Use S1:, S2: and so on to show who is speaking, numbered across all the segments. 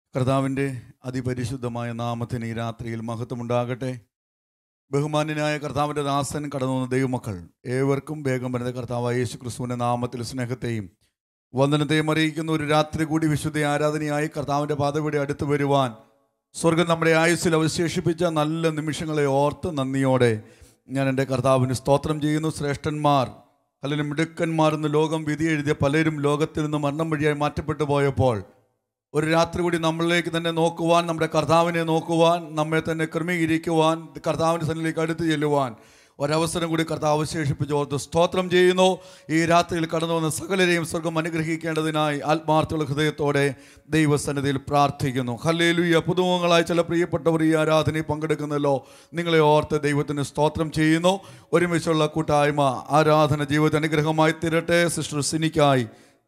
S1: കർത്താവിൻ്റെ അതിപരിശുദ്ധമായ നാമത്തിന് ഈ രാത്രിയിൽ മഹത്വമുണ്ടാകട്ടെ ബഹുമാന്യനായ കർത്താവിൻ്റെ ദാസൻ കടന്നു വന്ന ദൈവമക്കൾ ഏവർക്കും വേഗം വരുന്ന കർത്താവായ യേശു ക്രിസ്തുവിൻ്റെ നാമത്തിൽ സ്നേഹത്തെയും വന്ദനത്തെയും അറിയിക്കുന്ന ഒരു രാത്രി കൂടി വിശുദ്ധ ആരാധനയായി കർത്താവിൻ്റെ പാതവിടെ അടുത്ത് വരുവാൻ സ്വർഗം നമ്മുടെ ആയുസ്സിൽ അവശേഷിപ്പിച്ച നല്ല നിമിഷങ്ങളെ ഓർത്ത് നന്ദിയോടെ ഞാൻ എൻ്റെ കർത്താവിന് സ്തോത്രം ചെയ്യുന്നു ശ്രേഷ്ഠന്മാർ അല്ലെങ്കിൽ മിടുക്കന്മാർ എന്ന് ലോകം വിധി എഴുതിയ പലരും ലോകത്തിൽ നിന്ന് മരണം വഴിയായി മാറ്റപ്പെട്ടു പോയപ്പോൾ ഒരു രാത്രി കൂടി നമ്മളിലേക്ക് തന്നെ നോക്കുവാൻ നമ്മുടെ കർത്താവിനെ നോക്കുവാൻ നമ്മെ തന്നെ ക്രമീകരിക്കുവാൻ കർത്താവിൻ്റെ സന്നിലേക്ക് അടുത്ത് ചെല്ലുവാൻ ഒരവസരം കൂടി കർത്താവ് അവശേഷിപ്പിച്ച് ഓർത്ത് സ്തോത്രം ചെയ്യുന്നു ഈ രാത്രിയിൽ കടന്നു വന്ന സകലരെയും സ്വർഗം അനുഗ്രഹിക്കേണ്ടതിനായി ആത്മാർത്ഥമുള്ള ഹൃദയത്തോടെ ദൈവസന്നിധിയിൽ പ്രാർത്ഥിക്കുന്നു ഹല്ലേലൂയ പുതുമുഖങ്ങളായ ചില പ്രിയപ്പെട്ടവർ ഈ ആരാധനയിൽ പങ്കെടുക്കുന്നല്ലോ നിങ്ങളെ ഓർത്ത് ദൈവത്തിന് സ്തോത്രം ചെയ്യുന്നു ഒരുമിച്ചുള്ള കൂട്ടായ്മ ആരാധന ജീവിതത്തിൽ അനുഗ്രഹമായി തീരട്ടെ സിസ്റ്റർ സിനിക്കായി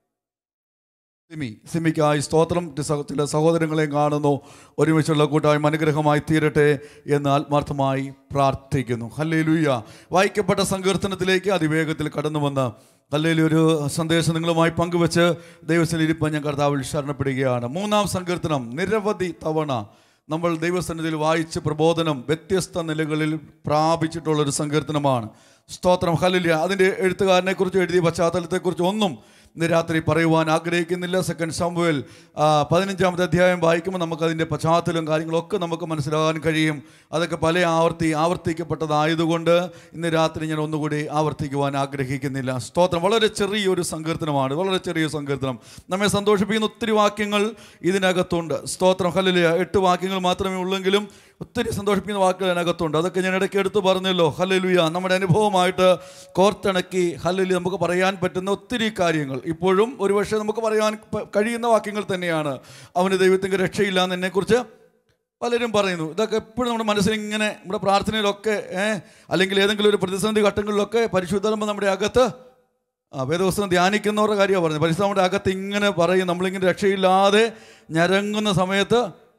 S1: സിമി സിമിക്കായി സ്തോത്രം ടി സഹ- ചില സഹോദരങ്ങളെയും കാണുന്നു ഒരുമിച്ചുള്ള കൂട്ടായ്മ അനുഗ്രഹമായി തീരട്ടെ എന്ന് ആത്മാർത്ഥമായി പ്രാർത്ഥിക്കുന്നു ഹല്ലേലൂയ വായിക്കപ്പെട്ട സങ്കീർത്തനത്തിലേക്ക് അതിവേഗത്തിൽ കടന്നു വന്ന് ഹല്ലേലൂയ ഒരു സന്ദേശം നിങ്ങളുമായി പങ്കുവെച്ച് ദൈവത്തിൽ ഇരിപ്പം ഞാൻ കർത്താവിൽ ശരണപ്പെടുകയാണ് മൂന്നാം സങ്കീർത്തനം നിരവധി തവണ നമ്മൾ ദൈവസന്നിധിയിൽ വായിച്ച് പ്രബോധനം വ്യത്യസ്ത നിലകളിൽ പ്രാപിച്ചിട്ടുള്ള ഒരു സങ്കീർത്തനമാണ് സ്തോത്രം ഹല്ലേലൂയ അതിൻ്റെ എഴുത്തുകാരനെ കുറിച്ച് എഴുതിയ പശ്ചാത്തലത്തെക്കുറിച്ച് ഒന്നും ഇന്ന് രാത്രി പറയുവാൻ ആഗ്രഹിക്കുന്നില്ല സെക്കൻഡ് സാമുവേൽ ആ, പതിനഞ്ചാമത്തെ അധ്യായം വായിക്കുമ്പോൾ നമുക്കതിൻ്റെ പശ്ചാത്തലവും കാര്യങ്ങളൊക്കെ നമുക്ക് മനസ്സിലാകാൻ കഴിയും അതൊക്കെ പല ആവർത്തി ആവർത്തിക്കപ്പെട്ടതായതുകൊണ്ട് ഇന്ന് രാത്രി ഞാൻ ഒന്നുകൂടി ആവർത്തിക്കുവാൻ ആഗ്രഹിക്കുന്നില്ല സ്തോത്രം വളരെ ചെറിയൊരു സങ്കീർത്തനമാണ് വളരെ ചെറിയ സങ്കീർത്തനം നമ്മെ സന്തോഷിപ്പിക്കുന്ന ഒത്തിരി വാക്യങ്ങൾ ഇതിനകത്തുണ്ട് സ്തോത്രം ഹല്ലേലൂയ എട്ട് വാക്യങ്ങൾ മാത്രമേ ഉള്ളെങ്കിലും ഒത്തിരി സന്തോഷിപ്പിക്കുന്ന വാക്കുകൾ അതിനകത്തുണ്ട് അതൊക്കെ ഞാൻ ഇടയ്ക്ക് എടുത്ത് പറഞ്ഞല്ലോ ഹല്ലേലൂയ നമ്മുടെ അനുഭവമായിട്ട് കോർത്തിണക്കി ഹല്ലേലൂയ നമുക്ക് പറയാൻ പറ്റുന്ന ഒത്തിരി കാര്യങ്ങൾ ഇപ്പോഴും ഒരുപക്ഷെ നമുക്ക് പറയാൻ പ- കഴിയുന്ന വാക്യങ്ങൾ തന്നെയാണ് അവന് ദൈവത്തിൻ്റെ രക്ഷയില്ല എന്നതിനെക്കുറിച്ച് പലരും പറയുന്നു ഇതൊക്കെ എപ്പോഴും നമ്മുടെ മനസ്സിൽ ഇങ്ങനെ നമ്മുടെ പ്രാർത്ഥനയിലൊക്കെ ഏഹ് അല്ലെങ്കിൽ ഏതെങ്കിലും ഒരു പ്രതിസന്ധി ഘട്ടങ്ങളിലൊക്കെ പരിശുദ്ധമ നമ്മുടെ അകത്ത് ആ വേദവസ്ത്രം ധ്യാനിക്കുന്നവരുടെ കാര്യമാണ് പറഞ്ഞത് പരിശുദ്ധ നമ്മുടെ അകത്ത് ഇങ്ങനെ പറയും നമ്മളിങ്ങനെ രക്ഷയില്ലാതെ ഞരങ്ങുന്ന സമയത്ത്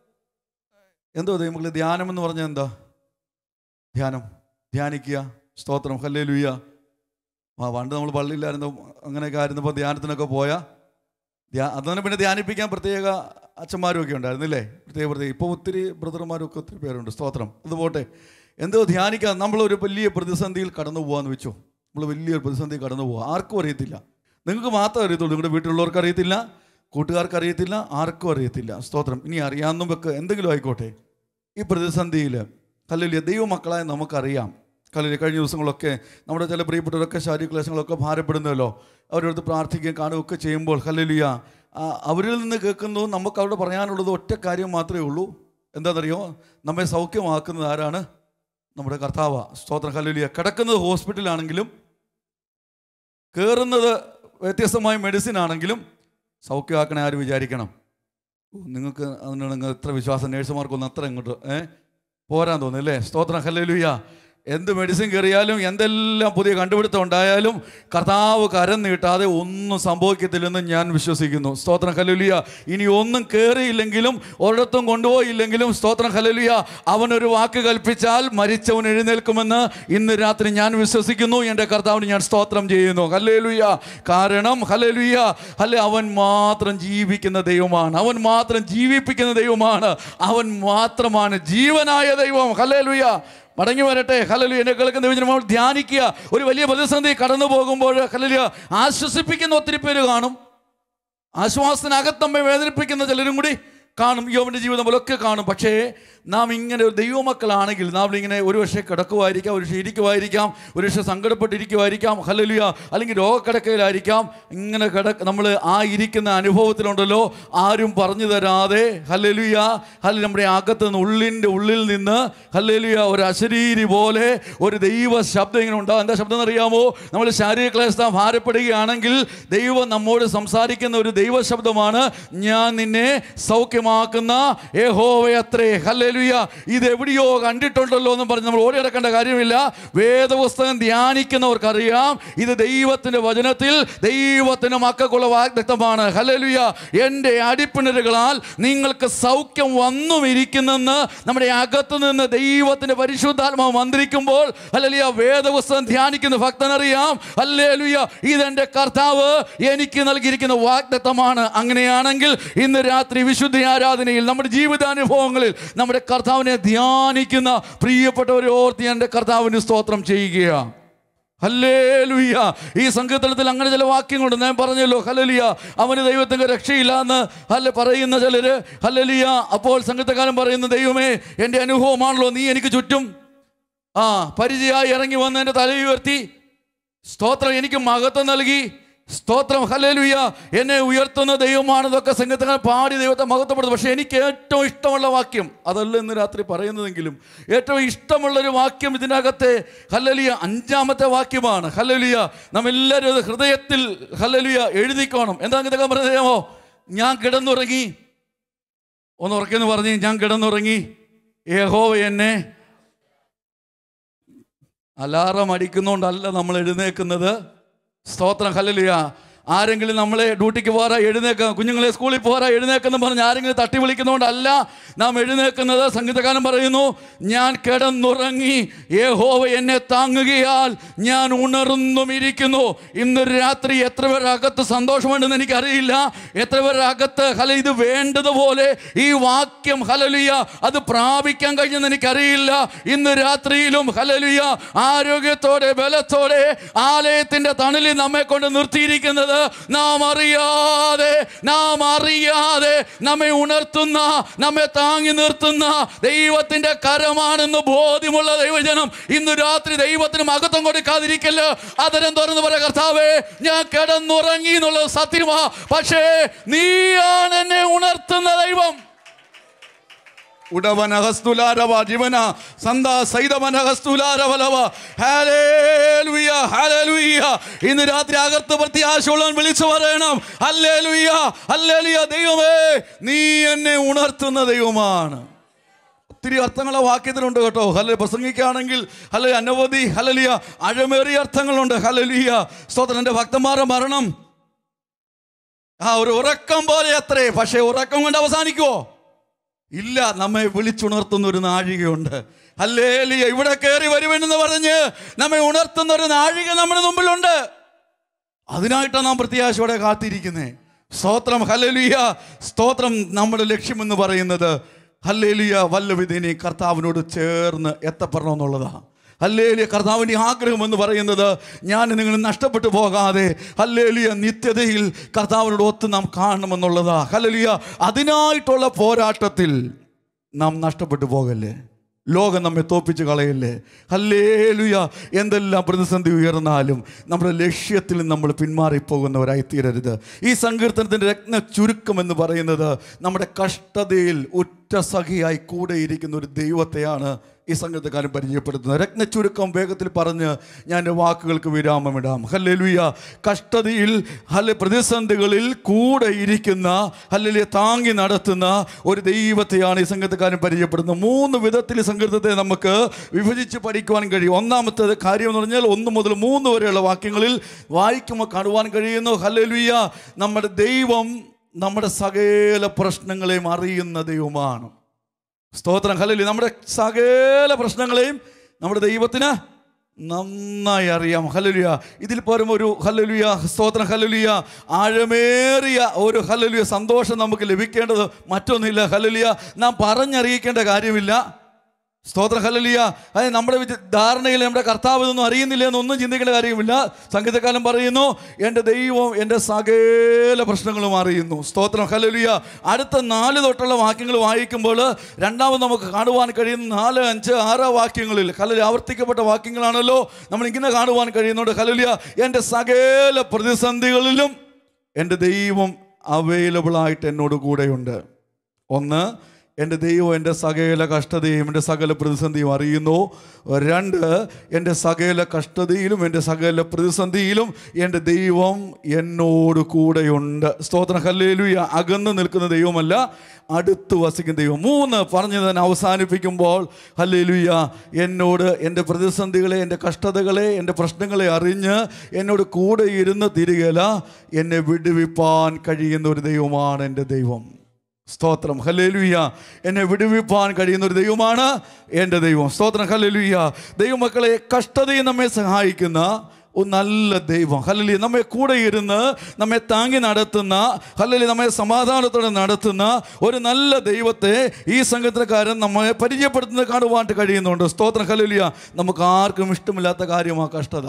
S1: എന്തോ ദൈവമക്കളെ ധ്യാനം എന്ന് പറഞ്ഞാൽ എന്താ ധ്യാനം ധ്യാനിക്കുക സ്തോത്രം ഹല്ലേ ലുയ്യ ആ പണ്ട് നമ്മൾ പള്ളിയിലായിരുന്നു അങ്ങനെയൊക്കെ ആയിരുന്നപ്പോൾ ധ്യാനത്തിനൊക്കെ പോയാൽ ധ്യാ അതാണ് പിന്നെ ധ്യാനിപ്പിക്കാൻ പ്രത്യേക അച്ഛന്മാരും ഒക്കെ ഉണ്ടായിരുന്നില്ലേ പ്രത്യേക പ്രത്യേക ഇപ്പോൾ ഒത്തിരി ബ്രദർമാരും ഒക്കെ ഒത്തിരി പേരുണ്ട് സ്തോത്രം അത് പോട്ടെ എന്തോ ധ്യാനിക്കാൻ നമ്മളൊരു വലിയ പ്രതിസന്ധിയിൽ കടന്നു പോകാന്ന് വെച്ചോ നമ്മൾ വലിയൊരു പ്രതിസന്ധി കടന്നു പോവുക ആർക്കും അറിയത്തില്ല നിങ്ങൾക്ക് മാത്രമേ അറിയത്തുള്ളൂ നിങ്ങളുടെ വീട്ടിലുള്ളവർക്ക് അറിയത്തില്ല കൂട്ടുകാർക്ക് അറിയത്തില്ല ആർക്കും അറിയത്തില്ല സ്തോത്രം ഇനി അറിയാവുന്നവർക്ക് എന്തെങ്കിലും ആയിക്കോട്ടെ ഈ പ്രതിസന്ധിയിൽ കല്ലില്ല ദൈവമക്കളായ നമുക്കറിയാം കല്ലിൽ കഴിഞ്ഞ ദിവസങ്ങളൊക്കെ നമ്മുടെ ചില പ്രിയപ്പെട്ടവരൊക്കെ ശാരീരിക ക്ലേശങ്ങളൊക്കെ ഭാരപ്പെടുന്നല്ലോ അവരടുത്ത് പ്രാർത്ഥിക്കുകയും കാണുകയൊക്കെ ചെയ്യുമ്പോൾ കല്ലിലിയ അവരിൽ നിന്ന് കേൾക്കുന്നു നമുക്ക് അവിടെ പറയാനുള്ളത് ഒറ്റ കാര്യം മാത്രമേ ഉള്ളൂ എന്താണെന്നറിയോ നമ്മെ സൗഖ്യമാക്കുന്നത് ആരാണ് നമ്മുടെ കർത്താവ സ്തോത്രം കല്ലിലിയ കിടക്കുന്നത് ഹോസ്പിറ്റലാണെങ്കിലും കയറുന്നത് വ്യത്യസ്തമായ മെഡിസിൻ ആണെങ്കിലും സൗഖ്യമാക്കണേ ആര് വിചാരിക്കണം ഓ, നിങ്ങൾക്ക് അതിനാണ് എത്ര വിശ്വാസം നേഴ്സുമാർക്കൊന്നും അത്ര ഇങ്ങോട്ട് ഏ പോരാൻ തോന്നുന്നു അല്ലേ സ്തോത്രം ഹല്ലേലൂയ എന്ത് മെഡിസിൻ കയറിയാലും എന്തെല്ലാം പുതിയ കണ്ടുപിടുത്തം ഉണ്ടായാലും കർത്താവ് കരം നീട്ടാതെ ഒന്നും സംഭവിക്കത്തില്ലെന്ന് ഞാൻ വിശ്വസിക്കുന്നു സ്തോത്രം ഹല്ലേലൂയ ഇനി ഒന്നും കയറിയില്ലെങ്കിലും ഒരിടത്തും കൊണ്ടുപോയില്ലെങ്കിലും സ്തോത്രം ഹല്ലേലൂയ അവനൊരു വാക്ക് കൽപ്പിച്ചാൽ മരിച്ചവൻ എഴുന്നേൽക്കുമെന്ന് ഇന്ന് രാത്രി ഞാൻ വിശ്വസിക്കുന്നു എൻ്റെ കർത്താവിന് ഞാൻ സ്തോത്രം ചെയ്യുന്നു ഹല്ലേലൂയ കാരണം ഹല്ലേലൂയ ഹല്ലേ അവൻ മാത്രം ജീവിക്കുന്ന ദൈവമാണ് അവൻ മാത്രം ജീവിപ്പിക്കുന്ന ദൈവമാണ് അവൻ മാത്രമാണ് ജീവനായ ദൈവം ഹല്ലേലൂയ മടങ്ങി വരട്ടെ ഹലലു എന്നെ കേൾക്കുന്ന ദൈവജനം നമ്മൾ ധ്യാനിക്കുക ഒരു വലിയ പ്രതിസന്ധി കടന്നു പോകുമ്പോൾ ഹലലിയ ആശ്വസിപ്പിക്കുന്ന ഒത്തിരി പേര് കാണും ആശ്വാസത്തിനകത്ത് നമ്മെ വേദനിപ്പിക്കുന്ന ചിലരും കൂടി കാണും യോവൻ്റെ ജീവിതം പോലൊക്കെ കാണും പക്ഷേ നാം ഇങ്ങനെ ഒരു ദൈവമക്കളാണെങ്കിൽ നാം ഇങ്ങനെ ഒരു പക്ഷേ കിടക്കുമായിരിക്കാം ഒരു പക്ഷേ ഇരിക്കുമായിരിക്കാം ഒരു പക്ഷേ സങ്കടപ്പെട്ടിരിക്കുമായിരിക്കാം ഹലലുയ അല്ലെങ്കിൽ രോഗക്കിടക്കയിലായിരിക്കാം ഇങ്ങനെ കിടക്ക നമ്മൾ ആ ഇരിക്കുന്ന അനുഭവത്തിലുണ്ടല്ലോ ആരും പറഞ്ഞു തരാതെ ഹലലുയ ഹല്ല നമ്മുടെ അകത്ത് നിന്ന് ഉള്ളിൻ്റെ ഉള്ളിൽ നിന്ന് ഹലലുയ ഒരു അശരീരി പോലെ ഒരു ദൈവ ശബ്ദം ഇങ്ങനെ ഉണ്ടാകും എന്താ ശബ്ദം എന്നറിയാമോ നമ്മൾ ശാരീരിക ക്ലേശത ഭാരപ്പെടുകയാണെങ്കിൽ ദൈവം നമ്മോട് സംസാരിക്കുന്ന ഒരു ദൈവ ശബ്ദമാണ് ഞാൻ നിന്നെ സൗഖ്യമാക്കുന്ന യഹോവയത്രേ ഹല്ലേലൂയ ഇത് എവിടെയോ കണ്ടിട്ടുണ്ടല്ലോ എന്ന് പറഞ്ഞ് നമ്മൾ ഓടി നടക്കേണ്ട കാര്യമില്ല വേദപുസ്തകം ധ്യാനിക്കുന്നവർക്കറിയാം ഇത് ദൈവത്തിന്റെ വചനത്തിൽ ദൈവത്തിന് മക്കൾക്കുള്ള വാഗ്ദത്തമാണ് ഹല്ലേലൂയ എൻ്റെ അടിപ്പിണരുകളാൽ നിങ്ങൾക്ക് സൗഖ്യം വന്നും ഇരിക്കുന്നെന്ന് നമ്മുടെ അകത്തു നിന്ന് ദൈവത്തിന്റെ പരിശുദ്ധാത്മാവ് മന്ത്രിക്കുമ്പോൾ ഹല്ലേലൂയ വേദപുസ്തകം ധ്യാനിക്കുന്ന ഭക്തനറിയാം ഹല്ലേലൂയ ഇതെന്റെ കർത്താവ് എനിക്ക് നൽകിയിരിക്കുന്ന വാഗ്ദത്തമാണ് അങ്ങനെയാണെങ്കിൽ ഇന്ന് രാത്രി വിശുദ്ധ ആരാധനയിൽ നമ്മുടെ ജീവിതാനുഭവങ്ങളിൽ നമ്മുടെ കർത്താവിനെ ധ്യാനിക്കുന്ന പ്രിയപ്പെട്ടവരെ ഓർത്ത് ഞാൻ എൻ്റെ കർത്താവിന് സ്തോത്രം ചെയ്യുകയാണ് ഹല്ലേലൂയ ഈ സങ്കീർത്തനത്തിൽ അങ്ങനെ ചില വാക്യങ്ങളുണ്ട് ഞാൻ പറഞ്ഞല്ലോ ഹല്ലേലൂയ അവന് ദൈവത്തിൻ്റെ രക്ഷയില്ല എന്ന് അല്ല പറയുന്ന ചിലര് ഹല്ലേലൂയ അപ്പോൾ സംഗീതക്കാരൻ പറയുന്ന ദൈവമേ എൻ്റെ അനുഭവമാണല്ലോ നീ എനിക്ക് ചുറ്റും ആ പരിചയമായി ഇറങ്ങി വന്ന് എൻ്റെ തല ഉയർത്തി സ്തോത്രം എനിക്ക് മഹത്വം നൽകി സ്തോത്രം ഹല്ലേലൂയ എന്നെ ഉയർത്തുന്ന ദൈവമാണെന്നൊക്കെ സംഘത്തങ്ങൾ പാടി ദൈവത്തെ മഹത്വപ്പെടുന്നു പക്ഷേ എനിക്ക് ഏറ്റവും ഇഷ്ടമുള്ള വാക്യം അതല്ല ഇന്ന് രാത്രി പറയുന്നതെങ്കിലും ഏറ്റവും ഇഷ്ടമുള്ളൊരു വാക്യം ഇതിനകത്തെ ഹല്ലലിയ അഞ്ചാമത്തെ വാക്യമാണ് ഹല്ലലിയ നാം എല്ലാവരും അത് ഹൃദയത്തിൽ ഹല്ലലിയ എഴുതിക്കോണം എന്താ ഇതൊക്കെ പറഞ്ഞോ ഞാൻ കിടന്നുറങ്ങി ഒന്ന് ഉറക്കെന്ന് പറഞ്ഞ് ഞാൻ കിടന്നുറങ്ങി യഹോവ എന്നെ അലാറം അടിക്കുന്നതുകൊണ്ടല്ല നമ്മൾ എഴുന്നേക്കുന്നത് സ്തോത്രം ഹല്ലേലൂയ ആരെങ്കിലും നമ്മളെ ഡ്യൂട്ടിക്ക് പോരാ എഴുന്നേക്ക കുഞ്ഞുങ്ങളെ സ്കൂളിൽ പോരാ എഴുന്നേക്കെന്ന് പറഞ്ഞ് ആരെങ്കിലും തട്ടി വിളിക്കുന്നതുകൊണ്ടല്ല നാം എഴുന്നേക്കുന്നത് സംഗീതകാരൻ പറയുന്നു ഞാൻ കിടന്നുറങ്ങി യഹോവ എന്നെ താങ്ങുകയാൽ ഞാൻ ഉണർന്നും ഇരിക്കുന്നു ഇന്ന് രാത്രി എത്ര പേരുടെ അകത്ത് സന്തോഷമുണ്ടെന്ന് എനിക്കറിയില്ല എത്ര പേരുടെ അകത്ത് ഹല ഇത് വേണ്ടതുപോലെ ഈ വാക്യം ഹലലുയ അത് പ്രാപിക്കാൻ കഴിഞ്ഞെന്ന് എനിക്കറിയില്ല ഇന്ന് രാത്രിയിലും ഹലലുയ ആരോഗ്യത്തോടെ ബലത്തോടെ ആലയത്തിന്റെ തണലിൽ നമ്മെ കൊണ്ട് നിർത്തിയിരിക്കുന്നത് നാം അറിയാതെ നാം അറിയാതെ നമ്മെ ഉണർത്തുന്ന നമ്മെ താങ്ങി നിർത്തുന്ന ദൈവത്തിന്റെ കരമാണെന്ന് ബോധ്യമുള്ള ദൈവജനം ഇന്ന് രാത്രി ദൈവത്തിന് മഹത്വം കൊടുക്കാതിരിക്കല്ലോ അതരം തുറന്ന് പറ കർത്താവേ ഞാൻ കിടന്നുറങ്ങി എന്നുള്ളത് സത്യമാ പക്ഷേ നീയാണ് എന്നെ ഉണർത്തുന്ന ദൈവം ഉടവനഹസ്തുലാരവ ജീവന സന്ത സൈതവനഹസ്തുലാരവലവ ഹാലേലുയ ഹാലേലുയ ഇന്ന് രാത്രി അകർത്ത് പ്രത്യാശയുള്ളവൻ വിളിച്ചു പറയണം ഹല്ലേലുയ ഹല്ലേലുയ ദൈവമേ നീ എന്നെ ഉണർത്തുന്ന ദൈവമാണ് ഒത്തിരി അർത്ഥങ്ങളെ വാക്യത്തിലുണ്ട് കേട്ടോ ഹല പ്രസംഗിക്കുകയാണെങ്കിൽ ഹല അനവധി ഹലലിയ അഴമേറിയ അർത്ഥങ്ങളുണ്ട് ഹലലിയ സ്തോത്രം എൻ്റെ ഭക്തന്മാരുടെ മരണം ആ ഒരു ഉറക്കം പോലെ അത്രേ പക്ഷേ ഉറക്കം കൊണ്ട് അവസാനിക്കുമോ ഇല്ല നമ്മെ വിളിച്ചുണർത്തുന്ന ഒരു നാഴികയുണ്ട് അല്ലേലിയ ഇവിടെ കയറി വരുമെന്ന് പറഞ്ഞ് നമ്മെ ഉണർത്തുന്ന ഒരു നാഴിക നമ്മുടെ മുമ്പിലുണ്ട് അതിനായിട്ടാണ് നാം പ്രത്യാശയോടെ കാത്തിരിക്കുന്നത് സ്തോത്രം ഹല്ലേലൂയ സ്തോത്രം നമ്മുടെ ലക്ഷ്യമെന്ന് പറയുന്നത് ഹല്ലേലൂയ വല്ലവിധിനെ കർത്താവിനോട് ചേർന്ന് എത്തപ്പെടണമെന്നുള്ളതാണ് ഹല്ലേലിയ കർത്താവിൻ്റെ ആഗ്രഹം എന്ന് പറയുന്നത് ഞാൻ നിങ്ങൾ നഷ്ടപ്പെട്ടു പോകാതെ ഹല്ലേലിയ നിത്യതയിൽ കർത്താവിനോട് ഒത്ത് നാം കാണണമെന്നുള്ളതാ ഹല്ലേലിയ അതിനായിട്ടുള്ള പോരാട്ടത്തിൽ നാം നഷ്ടപ്പെട്ടു പോകല്ലേ ലോകം നമ്മെ തോപ്പിച്ച് കളയല്ലേ ഹല്ലേലുയ എന്തെല്ലാം പ്രതിസന്ധി ഉയർന്നാലും നമ്മുടെ ലക്ഷ്യത്തിൽ നമ്മൾ പിന്മാറിപ്പോകുന്നവരായി തീരരുത് ഈ സങ്കീർത്തനത്തിൻ്റെ രത്ന ചുരുക്കം എന്ന് പറയുന്നത് നമ്മുടെ കഷ്ടതയിൽ ഉറ്റ സഖിയായി കൂടെ ഇരിക്കുന്ന ഒരു ദൈവത്തെയാണ് ഈ സംഗീതക്കാരൻ പരിചയപ്പെടുത്തുന്നത് രത്ന ചുരുക്കം വേഗത്തിൽ പറഞ്ഞ് ഞാൻ എൻ്റെ വാക്കുകൾക്ക് വിരാമമിടാം ഹല്ലേലുയ കഷ്ടതയിൽ ഹല്ല പ്രതിസന്ധികളിൽ കൂടെ ഇരിക്കുന്ന ഹല്ലേലിയ താങ്ങി നടത്തുന്ന ഒരു ദൈവത്തെയാണ് ഈ സംഗീതക്കാരൻ പരിചയപ്പെടുന്നത് മൂന്ന് വിധത്തിൽ ഈ സംഗീതത്തെ നമുക്ക് വിഭജിച്ച് പഠിക്കുവാൻ കഴിയും ഒന്നാമത്തെ കാര്യം എന്ന് പറഞ്ഞാൽ ഒന്ന് മുതൽ മൂന്ന് വരെയുള്ള വാക്യങ്ങളിൽ വായിക്കുമ്പോൾ കാണുവാൻ കഴിയുന്നു ഹല്ലേലുയ നമ്മുടെ ദൈവം നമ്മുടെ സകല പ്രശ്നങ്ങളെയും അറിയുന്ന ദൈവമാണ് സ്തോത്രം ഹലലി നമ്മുടെ സകല പ്രശ്നങ്ങളെയും നമ്മുടെ ദൈവത്തിന് നന്നായി അറിയാം ഹലലുയ ഇതിൽ പോലും ഒരു ഹലലുയ സ്തോത്രം ഹലലുയ ആഴമേറിയ ഒരു ഹലലുയ സന്തോഷം നമുക്ക് ലഭിക്കേണ്ടത് മറ്റൊന്നുമില്ല ഹലലുയ നാം പറഞ്ഞറിയിക്കേണ്ട കാര്യമില്ല സ്തോത്ര ഹലലിയ അത് നമ്മുടെ വിച- ധാരണയിൽ നമ്മുടെ കർത്താവ് ഇതൊന്നും അറിയുന്നില്ല എന്നൊന്നും ചിന്തിക്കേണ്ട കാര്യമില്ല സംഗീതക്കാലം പറയുന്നു എൻ്റെ ദൈവം എൻ്റെ സകല പ്രശ്നങ്ങളും അറിയുന്നു സ്തോത്രം ഹലലിയ അടുത്ത നാല് തൊട്ടുള്ള വാക്യങ്ങൾ വായിക്കുമ്പോൾ രണ്ടാമത് നമുക്ക് കാണുവാൻ കഴിയുന്ന നാല് അഞ്ച് ആറ് വാക്യങ്ങളിൽ ഹലലി ആവർത്തിക്കപ്പെട്ട വാക്യങ്ങളാണല്ലോ നമ്മൾ ഇങ്ങനെ കാണുവാൻ കഴിയുന്നുണ്ട് ഹലലിയ എൻ്റെ സകല പ്രതിസന്ധികളിലും എൻ്റെ ദൈവം അവൈലബിൾ ആയിട്ട് എന്നോട് കൂടെയുണ്ട് ഒന്ന് എൻ്റെ ദൈവം എൻ്റെ സകല കഷ്ടതയും എൻ്റെ സകല പ്രതിസന്ധിയും അറിയുന്നു രണ്ട് എൻ്റെ സകല കഷ്ടതയിലും എൻ്റെ സകല പ്രതിസന്ധിയിലും എൻ്റെ ദൈവം എന്നോട് കൂടെയുണ്ട് സ്തോത്രം ഹല്ലേലൂയ അകന്ന് നിൽക്കുന്ന ദൈവമല്ല അടുത്ത് വസിക്കുന്ന ദൈവം മൂന്ന് പറഞ്ഞു തന്നെ അവസാനിപ്പിക്കുമ്പോൾ ഹല്ലേലൂയ എന്നോട് എൻ്റെ പ്രതിസന്ധികളെ എൻ്റെ കഷ്ടതകളെ എൻ്റെ പ്രശ്നങ്ങളെ അറിഞ്ഞ് എന്നോട് കൂടെ ഇരുന്ന് തിരികല എന്നെ വിടുവിപ്പാൻ കഴിയുന്ന ഒരു ദൈവമാണ് എൻ്റെ ദൈവം സ്തോത്രം ഹല്ലേലൂയ എന്നെ വിടുവിപ്പാൻ കഴിയുന്ന ഒരു ദൈവമാണ് എൻ്റെ ദൈവം സ്തോത്രം ഹല്ലേലൂയ ദൈവമക്കളെ കഷ്ടതയെ നമ്മെ സഹായിക്കുന്ന ഒരു നല്ല ദൈവം ഹല്ലലി നമ്മെ കൂടെ ഇരുന്ന് നമ്മെ താങ്ങി നടത്തുന്ന ഹല്ലലി നമ്മെ സമാധാനത്തോടെ നടത്തുന്ന ഒരു നല്ല ദൈവത്തെ ഈ സംഘത്തിനക്കാരൻ നമ്മെ പരിചയപ്പെടുത്തുന്നത് കാണുവാനായിട്ട് കഴിയുന്നുണ്ട് സ്തോത്രം ഹല്ലലിയ നമുക്ക് ആർക്കും ഇഷ്ടമില്ലാത്ത കാര്യമാണ് കഷ്ടത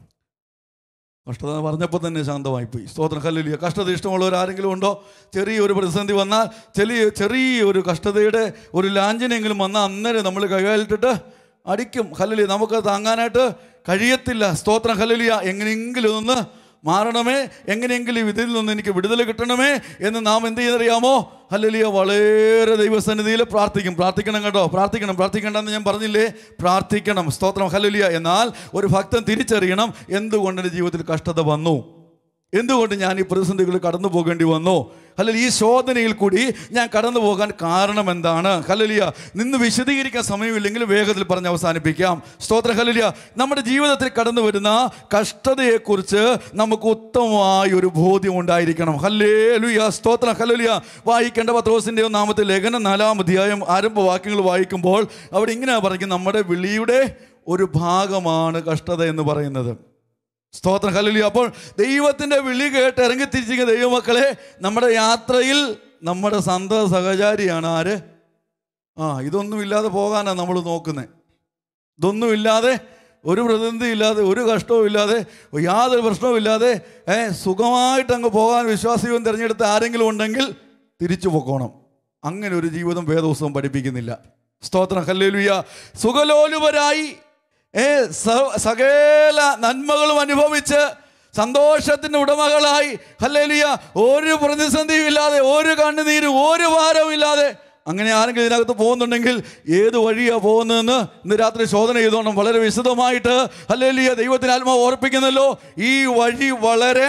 S1: കഷ്ടത എന്ന് പറഞ്ഞപ്പോൾ തന്നെ ശാന്തമായിപ്പോയി സ്തോത്രം ഹല്ലേലൂയ കഷ്ടത ഇഷ്ടമുള്ളവർ ആരെങ്കിലും ഉണ്ടോ ചെറിയൊരു പ്രതിസന്ധി വന്നാൽ ചെറിയ ചെറിയൊരു കഷ്ടതയുടെ ഒരു ലാഞ്ചനെങ്കിലും വന്നാൽ അന്നേരം നമ്മൾ കൈകാലിട്ടിട്ട് അടിക്കും ഹല്ലലി നമുക്ക് താങ്ങാനായിട്ട് കഴിയത്തില്ല സ്തോത്രം ഹല്ലലിയ എങ്ങനെയെങ്കിലും ഒന്ന് മാറണമേ എങ്ങനെയെങ്കിലും ഇതിൽ നിന്ന് എനിക്ക് വിടുതൽ കിട്ടണമേ എന്ന് നാം എന്ത് ചെയ്യുന്നറിയാമോ ഹല്ലലിയ വളരെ ദൈവസന്നിധിയിൽ പ്രാർത്ഥിക്കും പ്രാർത്ഥിക്കണം കേട്ടോ പ്രാർത്ഥിക്കണം പ്രാർത്ഥിക്കണ്ടെന്ന് ഞാൻ പറഞ്ഞില്ലേ പ്രാർത്ഥിക്കണം സ്തോത്രം ഹല്ലലിയ എന്നാൽ ഒരു ഭക്തൻ തിരിച്ചറിയണം എന്തുകൊണ്ട് എൻ്റെ ജീവിതത്തിൽ കഷ്ടത വന്നു എന്തുകൊണ്ട് ഞാൻ ഈ പ്രതിസന്ധികൾ കടന്നു പോകേണ്ടി വന്നു അല്ലെങ്കിൽ ഈ ശോധനയിൽ കൂടി ഞാൻ കടന്നു പോകാൻ കാരണം എന്താണ് ഹലലിയ നിന്ന് വിശദീകരിക്കാൻ സമയമില്ലെങ്കിൽ വേഗത്തിൽ പറഞ്ഞ് അവസാനിപ്പിക്കാം സ്തോത്ര ഹലലിയ നമ്മുടെ ജീവിതത്തിൽ കടന്നു വരുന്ന കഷ്ടതയെക്കുറിച്ച് നമുക്ക് ഉത്തമമായ ഒരു ബോധ്യം ഉണ്ടായിരിക്കണം ഹല്ലേ ലുയ സ്തോത്ര ഹലലിയ വായിക്കേണ്ട പത്രോസിൻ്റെ ഒന്നാമത്തെ ലേഖനം നാലാം അധ്യായം ആരംഭ വാക്യങ്ങൾ വായിക്കുമ്പോൾ അവിടെ ഇങ്ങനെ പറയും നമ്മുടെ വിളിയുടെ ഒരു ഭാഗമാണ് കഷ്ടത എന്ന് പറയുന്നത് സ്തോത്രം ഹല്ലേലൂയ അപ്പോൾ ദൈവത്തിൻ്റെ വിളി കേട്ട് ഇറങ്ങി തിരിച്ചിരിക്കുന്ന ദൈവമക്കളെ നമ്മുടെ യാത്രയിൽ നമ്മുടെ സന്ത സഹചാരിയാണ് ആര് ആ ഇതൊന്നും ഇല്ലാതെ പോകാനാണ് നമ്മൾ നോക്കുന്നത് ഇതൊന്നും ഇല്ലാതെ ഒരു പ്രതിനിധി ഇല്ലാതെ ഒരു കഷ്ടവും ഇല്ലാതെ യാതൊരു പ്രശ്നവും ഇല്ലാതെ ഏ സുഖമായിട്ട് അങ്ങ് പോകാൻ വിശ്വാസിയും തിരഞ്ഞെടുത്ത ആരെങ്കിലും ഉണ്ടെങ്കിൽ തിരിച്ചു പൊക്കോണം അങ്ങനെ ഒരു ജീവിതം വേദോത്സവം പഠിപ്പിക്കുന്നില്ല സ്തോത്രം ഹല്ലേലൂയ സുഖലോലുപരായി ഏ സ- സകല നന്മകളും അനുഭവിച്ച് സന്തോഷത്തിൻ്റെ ഉടമകളായി ഹല്ലേലൂയ ഒരു പ്രതിസന്ധിയും ഇല്ലാതെ ഒരു കണ്ണുനീരും ഒരു ഭാരവും ഇല്ലാതെ അങ്ങനെ ആരെങ്കിലും ഇതിനകത്ത് പോകുന്നുണ്ടെങ്കിൽ ഏത് വഴിയാണ് പോകുന്നതെന്ന് ഇന്ന് രാത്രി ശോധന ചെയ്തോണം വളരെ വിശദമായിട്ട് ഹല്ലേലൂയ ദൈവത്തിന് ആത്മാവ് ഓർപ്പിക്കുന്നല്ലോ ഈ വഴി വളരെ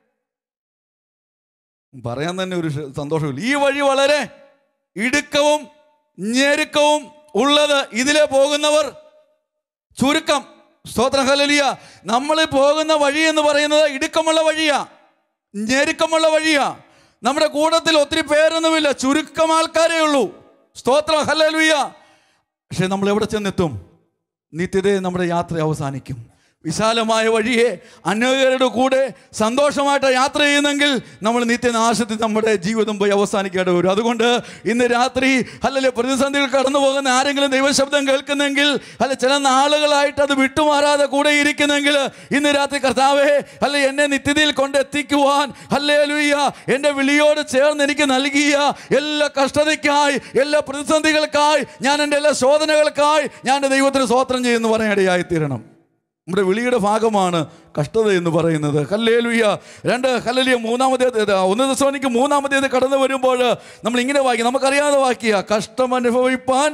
S1: പറയാൻ തന്നെ ഒരു ഷ- സന്തോഷമില്ല ഈ വഴി വളരെ ഇടുക്കവും ഞെരുക്കവും ഉള്ളത് ഇതിലെ പോകുന്നവർ ചുരുക്കം സ്തോത്രം ഹല്ലേലൂയ നമ്മൾ പോകുന്ന വഴി എന്ന് പറയുന്നത് ഇടുക്കമുള്ള വഴിയാ ഞെരുക്കമുള്ള വഴിയാ നമ്മുടെ കൂട്ടത്തിൽ ഒത്തിരി പേരൊന്നുമില്ല ചുരുക്കം ആൾക്കാരേ ഉള്ളൂ സ്തോത്രം ഹല്ലേലൂയ പക്ഷെ നമ്മൾ എവിടെ ചെന്നെത്തും നിത്യതയെ നമ്മുടെ യാത്ര അവസാനിക്കും വിശാലമായ വഴിയെ അനേകരുടെ കൂടെ സന്തോഷമായിട്ട് യാത്ര ചെയ്യുന്നെങ്കിൽ നമ്മൾ നിത്യനാശത്തിൽ നമ്മുടെ ജീവിതം പോയി അവസാനിക്കേണ്ടി വരും അതുകൊണ്ട് ഇന്ന് രാത്രി അല്ലെങ്കിൽ പ്രതിസന്ധികൾ കടന്നു പോകുന്ന ആരെങ്കിലും ദൈവശബ്ദം കേൾക്കുന്നെങ്കിൽ അല്ല ചില നാളുകളായിട്ട് അത് വിട്ടുമാറാതെ കൂടെ ഇരിക്കുന്നെങ്കിൽ ഇന്ന് രാത്രി കർത്താവേ അല്ല എന്നെ നിത്യതയിൽ കൊണ്ടെത്തിക്കുവാൻ അല്ലേ ലുയ്യ എൻ്റെ വിളിയോട് ചേർന്ന് എനിക്ക് നൽകിയ എല്ലാ കഷ്ടതയ്ക്കായി എല്ലാ പ്രതിസന്ധികൾക്കായി ഞാൻ എൻ്റെ എല്ലാ ശോധനകൾക്കായി ഞാൻ എൻ്റെ ദൈവത്തിന് സ്വോത്രം ചെയ്യുന്നു പറയാനിടയായി തീരണം നമ്മുടെ വിളിയുടെ ഭാഗമാണ് കഷ്ടത എന്ന് പറയുന്നത് ഹല്ലേലുയ്യ രണ്ട് ഹല്ലലിയ മൂന്നാമതേ ഒന്ന് ദിവസം മൂന്നാമതേത് കടന്നു വരുമ്പോൾ നമ്മൾ ഇങ്ങനെ വായിക്കും നമുക്കറിയാതെ വാക്കിയ കഷ്ടം അനുഭവിപ്പാൻ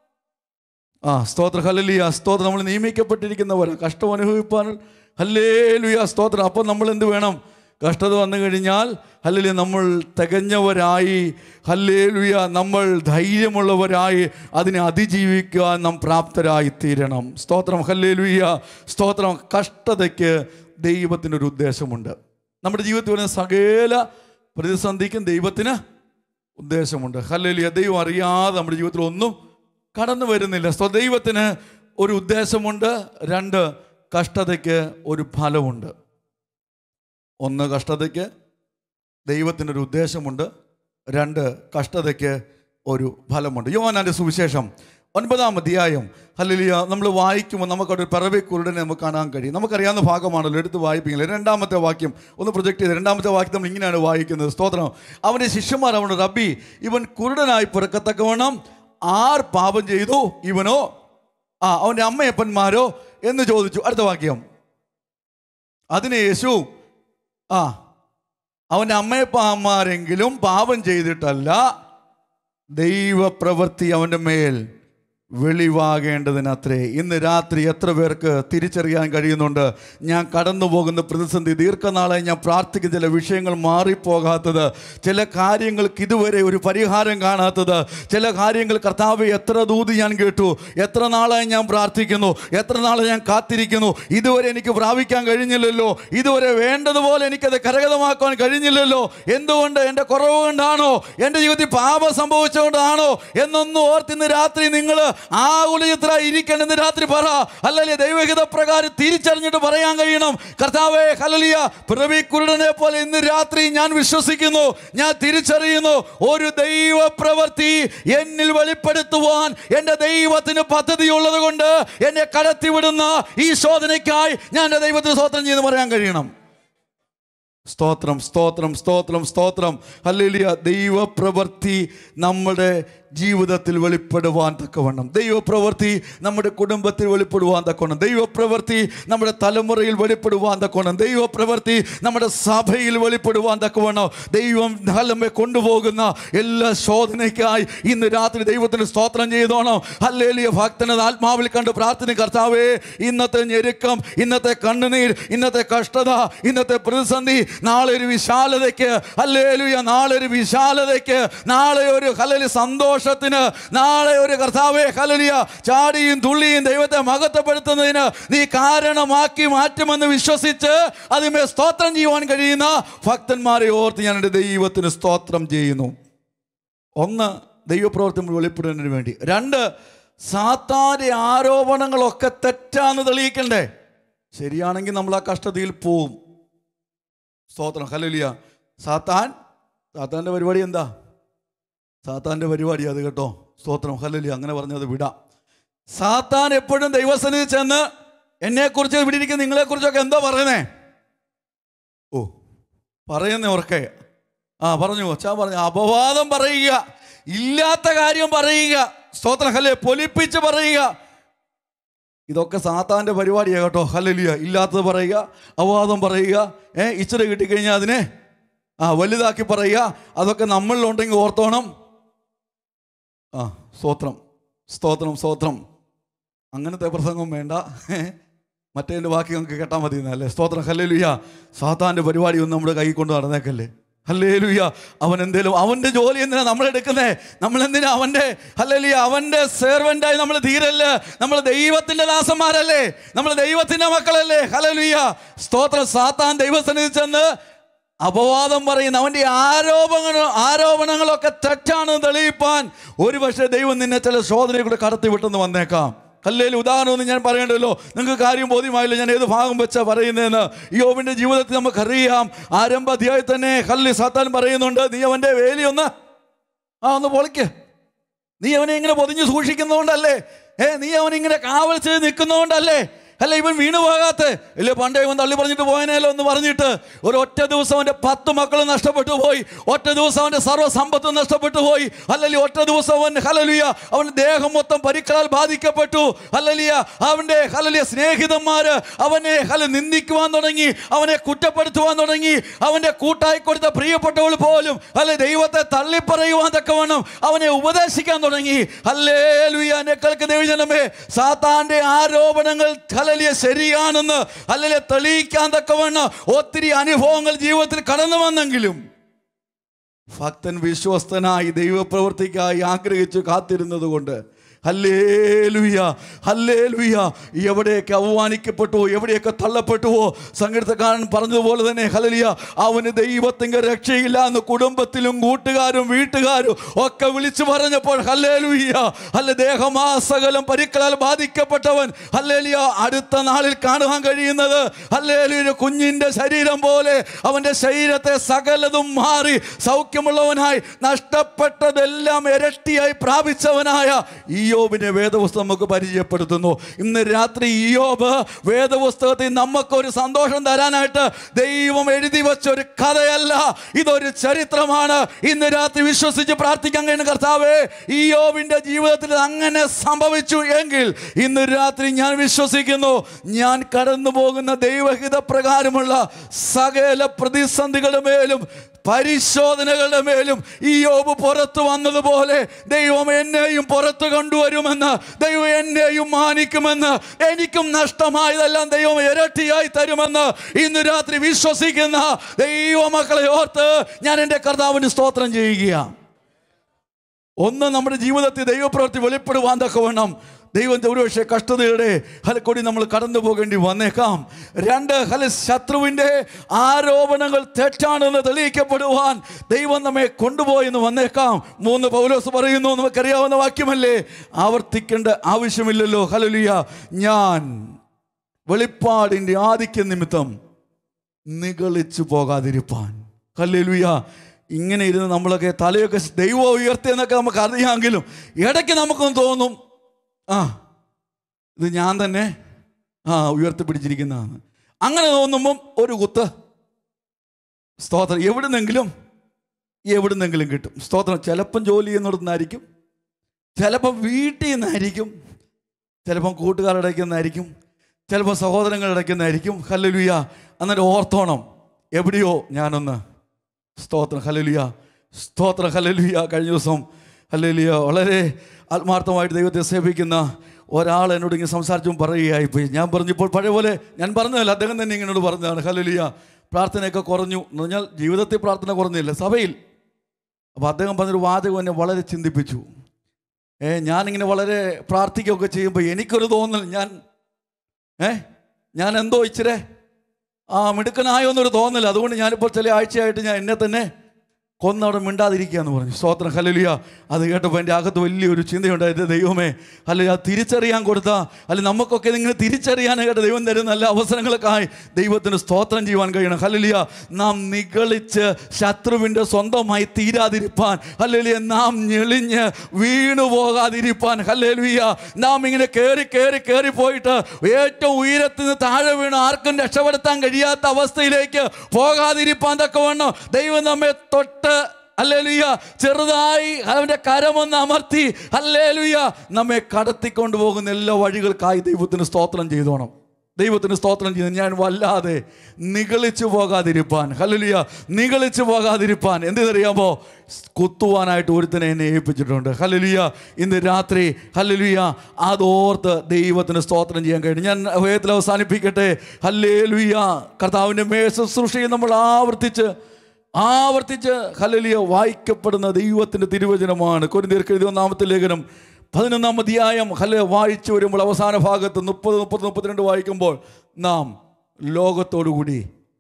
S1: ആ സ്തോത്ര ഹല്ലലിയ സ്തോത്രം നമ്മൾ നിയമിക്കപ്പെട്ടിരിക്കുന്നവർ കഷ്ടം അനുഭവിപ്പാൻ ഹല്ലേലുയ സ്തോത്രം അപ്പം നമ്മൾ എന്ത് വേണം കഷ്ടത വന്നു കഴിഞ്ഞാൽ ഹല്ലേലൂയ നമ്മൾ തികഞ്ഞവരായി ഹല്ലേലുയ നമ്മൾ ധൈര്യമുള്ളവരായി അതിനെ അതിജീവിക്കാൻ നാം പ്രാപ്തരായി തീരണം സ്തോത്രം ഹല്ലേലുയ സ്തോത്രം കഷ്ടതയ്ക്ക് ദൈവത്തിനൊരു ഉദ്ദേശമുണ്ട് നമ്മുടെ ജീവിതത്തിൽ വരുന്ന സകല പ്രതിസന്ധിക്കും ദൈവത്തിന് ഉദ്ദേശമുണ്ട് ഹല്ലേലൂയ ദൈവം അറിയാതെ നമ്മുടെ ജീവിതത്തിൽ ഒന്നും കടന്നു വരുന്നില്ല സ്വ ദൈവത്തിന് ഒരു ഉദ്ദേശമുണ്ട് രണ്ട് കഷ്ടതയ്ക്ക് ഒരു ഫലമുണ്ട് ഒന്ന് കഷ്ടതയ്ക്ക് ദൈവത്തിനൊരു ഉദ്ദേശമുണ്ട് രണ്ട് കഷ്ടതയ്ക്ക് ഒരു ഫലമുണ്ട് യോനാൻ്റെ സുവിശേഷം ഒൻപതാം അധ്യായം ഹല്ലേലൂയ നമ്മൾ വായിക്കുമ്പോൾ നമുക്കവിടെ പിറവി കുരുടനെ നമുക്ക് കാണാൻ കഴിയും നമുക്കറിയാവുന്ന ഭാഗമാണല്ലോ എടുത്ത് വായിപ്പിക്കില്ല രണ്ടാമത്തെ വാക്യം ഒന്ന് പ്രൊജക്ട് ചെയ്ത് രണ്ടാമത്തെ വാക്യം നമ്മൾ ഇങ്ങനെയാണ് വായിക്കുന്നത് സ്തോത്രം അവൻ്റെ ശിഷ്യന്മാർ അവനോട് റബ്ബി ഇവൻ കുരുടനായി പിറക്കത്തക്കവണ്ണം ആർ പാപം ചെയ്തു ഇവനോ ആ അവൻ്റെ അമ്മയപ്പന്മാരോ എന്ന് ചോദിച്ചു അടുത്ത വാക്യം അതിന് യേശു ആ അവൻ്റെ അമ്മയപ്പന്മാരെങ്കിലും പാപം ചെയ്തിട്ടല്ല ദൈവപ്രവൃത്തി അവൻ്റെ മേൽ വെളിവാകേണ്ടതിനത്രേ ഇന്ന് രാത്രി എത്ര പേർക്ക് തിരിച്ചറിയാൻ കഴിയുന്നുണ്ട് ഞാൻ കടന്നു പോകുന്ന പ്രതിസന്ധി ദീർഘനാളായി ഞാൻ പ്രാർത്ഥിക്കുന്ന ചില വിഷയങ്ങൾ മാറിപ്പോകാത്തത് ചില കാര്യങ്ങൾക്ക് ഇതുവരെ ഒരു പരിഹാരം കാണാത്തത് ചില കാര്യങ്ങൾ കർത്താവ് എത്ര ദൂതി ഞാൻ കേട്ടു എത്ര നാളായി ഞാൻ പ്രാർത്ഥിക്കുന്നു എത്ര നാളെ ഞാൻ കാത്തിരിക്കുന്നു ഇതുവരെ എനിക്ക് പ്രാപിക്കാൻ കഴിഞ്ഞില്ലല്ലോ ഇതുവരെ വേണ്ടതുപോലെ എനിക്കത് കരഗതമാക്കാൻ കഴിഞ്ഞില്ലല്ലോ എന്തുകൊണ്ട് എൻ്റെ കുറവ് കൊണ്ടാണോ എൻ്റെ ജീവിതത്തിൽ പാപം സംഭവിച്ചുകൊണ്ടാണോ എന്നൊന്നും ഓർത്ത് ഇന്ന് രാത്രി നിങ്ങൾ ആകുലയത്തിലായി ഇരിക്കണമെന്ന് രാത്രി പറ അല്ലല്ലേ ദൈവഹിത പ്രകാരം തിരിച്ചറിഞ്ഞിട്ട് പറയാൻ കഴിയണം കർത്താവേ ഹലലിയ പ്രവിക്കുരുടനെ പോലെ ഇന്ന് രാത്രി ഞാൻ വിശ്വസിക്കുന്നു ഞാൻ തിരിച്ചറിയുന്നു ഒരു ദൈവ പ്രവൃത്തി എന്നിൽ വെളിപ്പെടുത്തുവാൻ എൻ്റെ ദൈവത്തിന് പദ്ധതിയുള്ളത് കൊണ്ട് എന്നെ കടത്തിവിടുന്ന ഈ ശോധനയ്ക്കായി ഞാൻ എൻ്റെ ദൈവത്തിന് സ്തോത്രം ചെയ്ത് പറയാൻ കഴിയണം സ്തോത്രം സ്തോത്രം സ്തോത്രം സ്തോത്രം ഹല്ലേലൂയ ദൈവപ്രവൃത്തി നമ്മുടെ ജീവിതത്തിൽ വെളിപ്പെടുവാൻ തക്കവണ്ണം ദൈവപ്രവൃത്തി നമ്മുടെ കുടുംബത്തിൽ വെളിപ്പെടുവാൻ തക്കവണ്ണം ദൈവപ്രവൃത്തി നമ്മുടെ തലമുറയിൽ വെളിപ്പെടുവാൻ തക്കവണ്ണം ദൈവപ്രവൃത്തി നമ്മുടെ സഭയിൽ വെളിപ്പെടുവാൻ തക്കവണ്ണം ദൈവം നമ്മെ കൊണ്ടുപോകുന്ന എല്ലാ ശോധനയ്ക്കായി ഇന്ന് രാത്രി ദൈവത്തിന് സ്തോത്രം ചെയ്തോണം ഹല്ലേലിയ ഭക്തനത് ആത്മാവിൽ കണ്ട് പ്രാർത്ഥന കർത്താവേ ഇന്നത്തെ ഞെരുക്കം ഇന്നത്തെ കണ്ണുനീർ ഇന്നത്തെ കഷ്ടത ഇന്നത്തെ പ്രതിസന്ധി നാളെ ഒരു വിശാലതയ്ക്ക് ഹല്ലേലൂയ നാളെ ഒരു വിശാലതയ്ക്ക് നാളെ ഒരു ഹലലി സന്തോഷത്തിന് നാളെ ഒരു കർത്താവേ ഹലലിയ ചാടിയും തുള്ളിയും ദൈവത്തെ മഹത്വപ്പെടുത്തുന്നതിന് നീ കാരണമാക്കി മാറ്റുമെന്ന് വിശ്വസിച്ച് അതിമേ സ്തോത്രം ചെയ്യുവാൻ കഴിയുന്ന ഭക്തന്മാരെ ഓർത്ത് ഞാൻ എൻ്റെ ദൈവത്തിന് സ്തോത്രം ചെയ്യുന്നു ഒന്ന് ദൈവപ്രവർത്തനം വെളിപ്പെടുന്നതിന് വേണ്ടി രണ്ട് സാത്താന്റെ ആരോപണങ്ങളൊക്കെ തെറ്റാന്ന് തെളിയിക്കണ്ടേ ശരിയാണെങ്കിൽ നമ്മൾ ആ കഷ്ടതയിൽ പോവും സ്തോത്രം ഹലലിയ സാത്താൻ സാത്താൻ്റെ പരിപാടി എന്താ സാത്താൻ്റെ പരിപാടി അത് കേട്ടോ സ്തോത്രം ഹലലിയ അങ്ങനെ പറഞ്ഞത് വിടാം സാത്താൻ എപ്പോഴും ദൈവസന്നിധി ചെന്ന് എന്നെക്കുറിച്ച് ഇവിടെ ഇരിക്കുന്ന നിങ്ങളെക്കുറിച്ചൊക്കെ എന്താ പറയുന്നേ ഓ പറയുന്നേ ഉറക്കെ ആ പറഞ്ഞു അച്ഛാ പറഞ്ഞു അപവാദം പറയുക ഇല്ലാത്ത കാര്യം പറയുക സ്തോത്രം ഹല്ലേ പൊലിപ്പിച്ച് പറയുക ഇതൊക്കെ സാത്താൻ്റെ പരിപാടിയാണ് കേട്ടോ ഹല്ലലിയ ഇല്ലാത്തത് പറയുക അപവാദം പറയുക ഏ ഇച്ചിരി കിട്ടിക്കഴിഞ്ഞാൽ അതിനെ ആ വലുതാക്കി പറയുക അതൊക്കെ നമ്മളിലുണ്ടെങ്കിൽ ഓർത്തോണം ആ സ്തോത്രം സ്തോത്രം സ്തോത്രം അങ്ങനത്തെ പ്രസംഗം വേണ്ട ഏ, മറ്റേതിൻ്റെ ബാക്കി നമുക്ക് കേട്ടാൽ മതി എന്നല്ലേ സ്തോത്രം ഹല്ലേലുയ്യ സാത്താൻ്റെ പരിപാടി ഒന്നും നമ്മുടെ കൈ കൊണ്ട് നടന്നേക്കല്ലേ ഹല്ലേലുയ്യ അവൻ എന്തേലും അവൻ്റെ ജോലി എന്തിനാ നമ്മൾ എടുക്കുന്നേ നമ്മൾ എന്തിനാ അവൻ്റെ ഹല്ലേലുയ്യ അവൻ്റെ സെർവൻ്റായി നമ്മൾ തീരല്ലേ നമ്മൾ ദൈവത്തിൻ്റെ ദാസന്മാരല്ലേ നമ്മൾ ദൈവത്തിൻ്റെ മക്കളല്ലേ ഹല്ലേലുയ്യ സ്തോത്രം സാത്താൻ ദൈവസന്നിധി ചെന്ന് അപവാദം പറയുന്ന അവൻ്റെ ആരോപണങ്ങൾ ആരോപണങ്ങളൊക്കെ തെറ്റാണെന്ന് തെളിയിപ്പാൻ ഒരുപക്ഷെ ദൈവം നിന്നെ ചില ശോധനയിൽ കൂടെ കടത്തി വിട്ടെന്ന് വന്നേക്കാം അല്ലെങ്കിൽ ഉദാഹരണമൊന്നും ഞാൻ പറയണ്ടല്ലോ നിങ്ങൾക്ക് കാര്യം ബോധ്യമായില്ല ഞാൻ ഏത് ഭാഗം വെച്ചാ പറയുന്നതെന്ന് യോബിന്റെ ജീവിതത്തിൽ നമുക്കറിയാം ആരംഭ അധ്യായത്തിൽ തന്നെ ഹല്ലി സാത്താൻ പറയുന്നുണ്ട് നീ അവൻ്റെ വേലി ആ ഒന്ന് പൊളിക്ക് നീ അവനെ ഇങ്ങനെ പൊതിഞ്ഞ് സൂക്ഷിക്കുന്നതുകൊണ്ടല്ലേ ഏ നീ അവനിങ്ങനെ കാവൽ ചെയ്ത് നിൽക്കുന്നതുകൊണ്ടല്ലേ അല്ല ഇവൻ വീണു പോകാത്ത ഇല്ല പണ്ടേ ഇവൻ തള്ളി പറഞ്ഞിട്ട് പോയനല്ലോ എന്ന് പറഞ്ഞിട്ട് ഒരു ഒറ്റ ദിവസം അവൻ്റെ പത്ത് മക്കൾ നഷ്ടപ്പെട്ടു പോയി ഒറ്റ ദിവസം അവൻ്റെ സർവ്വസമ്പത്തും നഷ്ടപ്പെട്ടു പോയി അല്ലെങ്കിൽ ഒറ്റ ദിവസം അവൻ ഹലലിയ അവൻ്റെ ദേഹം മൊത്തം പരിക്കളാൽ ബാധിക്കപ്പെട്ടു ഹലലിയ അവൻ്റെ ഹലലിയ സ്നേഹിതന്മാര് അവനെ ഹല നിന്ദിക്കുവാൻ തുടങ്ങി അവനെ കുറ്റപ്പെടുത്തുവാൻ തുടങ്ങി അവൻ്റെ കൂട്ടായി കൊടുത്ത പ്രിയപ്പെട്ടവൾ പോലും അല്ലെ ദൈവത്തെ തള്ളിപ്പറയുവാൻ തക്കവണ്ണം അവനെ ഉപദേശിക്കാൻ തുടങ്ങി അല്ലേ ലുയ്യാനെ കേൾക്ക് ദൈവജനമേ സാത്താന്റെ ആരോപണങ്ങൾ ഹലലിയ ശരിയാണെന്ന് അല്ലെ തെളിയിക്കാൻ തക്കവണ്ണം ഒത്തിരി അനുഭവങ്ങൾ ജീവിതത്തിൽ കടന്നു വന്നെങ്കിലും ഭക്തൻ വിശ്വസ്തനായി ദൈവപ്രവർത്തിക്കായി ആഗ്രഹിച്ചു കാത്തിരുന്നത് കൊണ്ട് ഹല്ലേലുയ ഹല്ലേലുയ എവിടെയൊക്കെ അവമാനിക്കപ്പെട്ടുവോ എവിടെയൊക്കെ തള്ളപ്പെട്ടുവോ സംഗീതക്കാരൻ പറഞ്ഞതുപോലെ തന്നെ ഹലലിയ അവന് ദൈവത്തിൻ്റെ രക്ഷയില്ല എന്ന് കുടുംബത്തിലും കൂട്ടുകാരും വീട്ടുകാരും ഒക്കെ വിളിച്ചു പറഞ്ഞപ്പോൾ ഹല്ലേലുയ്യ അല്ല ദേഹമാസകലം പരിക്കളാൽ ബാധിക്കപ്പെട്ടവൻ ഹല്ലേലിയ അടുത്ത നാളിൽ കാണുവാൻ കഴിയുന്നത് ഹല്ലേലുയ കുഞ്ഞിൻ്റെ ശരീരം പോലെ അവൻ്റെ ശരീരത്തെ സകലതും മാറി സൗഖ്യമുള്ളവനായി നഷ്ടപ്പെട്ടതെല്ലാം ഇരട്ടിയായി പ്രാപിച്ചവനായ ഇയോബിനെ വേദപുസ്തകം നമുക്ക് പരിചയപ്പെടുത്തുന്നു ഇന്ന് രാത്രി ഇയോബ് വേദപുസ്തകത്തിൽ നമുക്കൊരു സന്തോഷം തരാനായിട്ട് ദൈവം എഴുതി വെച്ച ഒരു കഥയല്ല ഇതൊരു ചരിത്രമാണ് ഇന്ന് രാത്രി വിശ്വസിച്ച് പ്രാർത്ഥിക്കാൻ കഴിയുന്ന കർത്താവേ ഇയോബിന്റെ ജീവിതത്തിൽ അങ്ങനെ സംഭവിച്ചു എങ്കിൽ ഇന്ന് രാത്രി ഞാൻ വിശ്വസിക്കുന്നു ഞാൻ കടന്നു പോകുന്ന ദൈവഹിത പ്രകാരമുള്ള സകല പ്രതിസന്ധികളുടെ മേലും പരിശോധനകളുടെ മേലും ഈ യോബ് പുറത്തു വന്നതുപോലെ ദൈവം എന്നെയും പുറത്തു കൊണ്ടുവരുമെന്ന് ദൈവം എന്നെയും മാനിക്കുമെന്ന് എനിക്കും നഷ്ടമായതെല്ലാം ദൈവം ഇരട്ടിയായി തരുമെന്ന് ഇന്ന് രാത്രി വിശ്വസിക്കുന്ന ദൈവമക്കളെ ഓർത്ത് ഞാൻ എൻ്റെ കർത്താവിന് സ്തോത്രം ചെയ്യുകയാണ് ഒന്ന് നമ്മുടെ ജീവിതത്തിൽ ദൈവപ്രവൃത്തി വെളിപ്പെടുവാൻ തക്കവണ്ണം ദൈവം ഒരുപക്ഷെ കഷ്ടതയുടെ ഹലക്കൊടി നമ്മൾ കടന്നു പോകേണ്ടി വന്നേക്കാം രണ്ട് ഹല ശത്രുവിൻ്റെ ആരോപണങ്ങൾ തെറ്റാണെന്ന് തെളിയിക്കപ്പെടുവാൻ ദൈവം നമ്മെ കൊണ്ടുപോയെന്ന് വന്നേക്കാം മൂന്ന് പൗലോസ് പറയുന്നു നമുക്കറിയാവുന്ന വാക്യമല്ലേ ആവർത്തിക്കേണ്ട ആവശ്യമില്ലല്ലോ ഹലലിയ ഞാൻ വെളിപ്പാടിൻ്റെ ആധിക്യ നിമിത്തം നിഗളിച്ചു പോകാതിരിപ്പാൻ ഹല്ലേലൂയ ഇങ്ങനെ ഇരുന്ന് നമ്മളൊക്കെ തലയൊക്കെ ദൈവം ഉയർത്തിയെന്നൊക്കെ നമുക്ക് അറിയാമെങ്കിലും ഇടയ്ക്ക് നമുക്കൊന്ന് തോന്നും ആ ഇത് ഞാൻ തന്നെ ആ ഉയർത്തിപ്പിടിച്ചിരിക്കുന്നതാണ് അങ്ങനെ തോന്നുമ്പം ഒരു കുത്ത് സ്തോത്രം എവിടുന്നെങ്കിലും എവിടുന്നെങ്കിലും കിട്ടും സ്തോത്രം ചിലപ്പം ജോലി ചെയ്യുന്നിടത്തുനിന്നായിരിക്കും ചിലപ്പം വീട്ടിൽ നിന്നായിരിക്കും ചിലപ്പം കൂട്ടുകാരുടെ നിന്നായിരിക്കും ചിലപ്പോൾ സഹോദരങ്ങൾ ഇടയ്ക്കുന്നതായിരിക്കും ഹല്ലലുയ എന്നിട്ട് ഓർത്തോണം എവിടെയോ ഞാനൊന്ന് സ്തോത്രം ഹല്ലലുയ സ്തോത്രം ഹല്ലലുയ കഴിഞ്ഞ ദിവസം ഹല്ലലുയ വളരെ ആത്മാർത്ഥമായിട്ട് ദൈവത്തെ സേവിക്കുന്ന ഒരാൾ എന്നോട് ഇങ്ങനെ സംസാരിച്ചും പറയുകയായി പോയി ഞാൻ പറഞ്ഞു ഇപ്പോൾ പഴയ പോലെ ഞാൻ പറഞ്ഞതല്ല അദ്ദേഹം തന്നെ ഇങ്ങനോട് പറഞ്ഞതാണ് ഹല്ലലുയ പ്രാർത്ഥനയൊക്കെ കുറഞ്ഞു എന്ന് പറഞ്ഞാൽ ജീവിതത്തിൽ പ്രാർത്ഥന കുറഞ്ഞില്ല സഭയിൽ അപ്പോൾ അദ്ദേഹം പറഞ്ഞൊരു വാചകം എന്നെ വളരെ ചിന്തിപ്പിച്ചു ഏ ഞാനിങ്ങനെ വളരെ പ്രാർത്ഥിക്കുകയൊക്കെ ചെയ്യുമ്പോൾ എനിക്കൊരു തോന്നൽ ഞാൻ ഏ ഞാൻ എന്തോ ഇച്ചിരെ ആ മിടുക്കനായോ എന്നൊരു തോന്നൽ അതുകൊണ്ട് ഞാനിപ്പോൾ ചില ആഴ്ചയായിട്ട് ഞാൻ എന്നെ തന്നെ കൊന്നവിടെ മിണ്ടാതിരിക്കുക എന്ന് പറഞ്ഞു സ്തോത്രം ഹലലിയ അത് കേട്ടപ്പോൾ എൻ്റെ അകത്ത് വലിയൊരു ചിന്തയുണ്ടായത് ദൈവമേ അല്ലെ ആ തിരിച്ചറിയാൻ കൊടുത്ത അല്ലെ നമുക്കൊക്കെ നിങ്ങൾ തിരിച്ചറിയാനായിട്ട് ദൈവം തരുന്ന നല്ല അവസരങ്ങൾക്കായി ദൈവത്തിന് സ്തോത്രം ചെയ്യുവാൻ കഴിയണം ഹലലിയ നാം നിഗളിച്ച് ശത്രുവിൻ്റെ സ്വന്തമായി തീരാതിരിപ്പാൻ ഹലലിയ നാം ഞെളിഞ്ഞ് വീണു പോകാതിരിപ്പാൻ ഹല്ലേലൂയ നാം ഇങ്ങനെ കയറി കയറി കയറി പോയിട്ട് ഏറ്റവും ഉയരത്തിൽ നിന്ന് താഴെ വീണ് ആർക്കും രക്ഷപ്പെടുത്താൻ കഴിയാത്ത അവസ്ഥയിലേക്ക് പോകാതിരിപ്പാൻ തക്കവണ്ണം ദൈവം നമ്മെ തൊട്ട് അല്ലേലുയ ചെറുതായി അവൻ്റെ കരമൊന്ന് അമർത്തി അല്ലേലുയ നമ്മെ കടത്തിക്കൊണ്ടു പോകുന്ന എല്ലാ വഴികൾക്കായി ദൈവത്തിന് സ്തോത്രം ചെയ്തോണം ദൈവത്തിന് സ്തോത്രം ചെയ്ത് ഞാൻ വല്ലാതെ നിഗളിച്ചു പോകാതിരിപ്പാൻ ഹല്ലേലൂയ നിഗളിച്ചു പോകാതിരിപ്പാൻ എന്തെന്നറിയാമോ കുത്തുവാനായിട്ട് ഒരുത്തനെ എന്നെ ഏൽപ്പിച്ചിട്ടുണ്ട് ഹല്ലേലൂയ ഇന്ന് രാത്രി ഹല്ലേലൂയ അതോർത്ത് ദൈവത്തിന് സ്തോത്രം ചെയ്യാൻ കഴിഞ്ഞു ഞാൻ വേദത്തിൽ അവസാനിപ്പിക്കട്ടെ ഹല്ലേലൂയ കർത്താവിൻ്റെ മേ ശുശ്രൂഷയെ നമ്മൾ ആവർത്തിച്ച് ആവർത്തിച്ച് ഹലലിയ വായിക്കപ്പെടുന്ന ദൈവത്തിൻ്റെ തിരുവചനമാണ് കൊരിന്തീർക്ക് എഴുതിയ ഒന്നാമത്തെ ലേഖനം പതിനൊന്നാം അധ്യായം ഹല വായിച്ചു വരുമ്പോൾ അവസാന ഭാഗത്ത് മുപ്പത് മുപ്പത് മുപ്പത്തിരണ്ട് വായിക്കുമ്പോൾ നാം ലോകത്തോടുകൂടി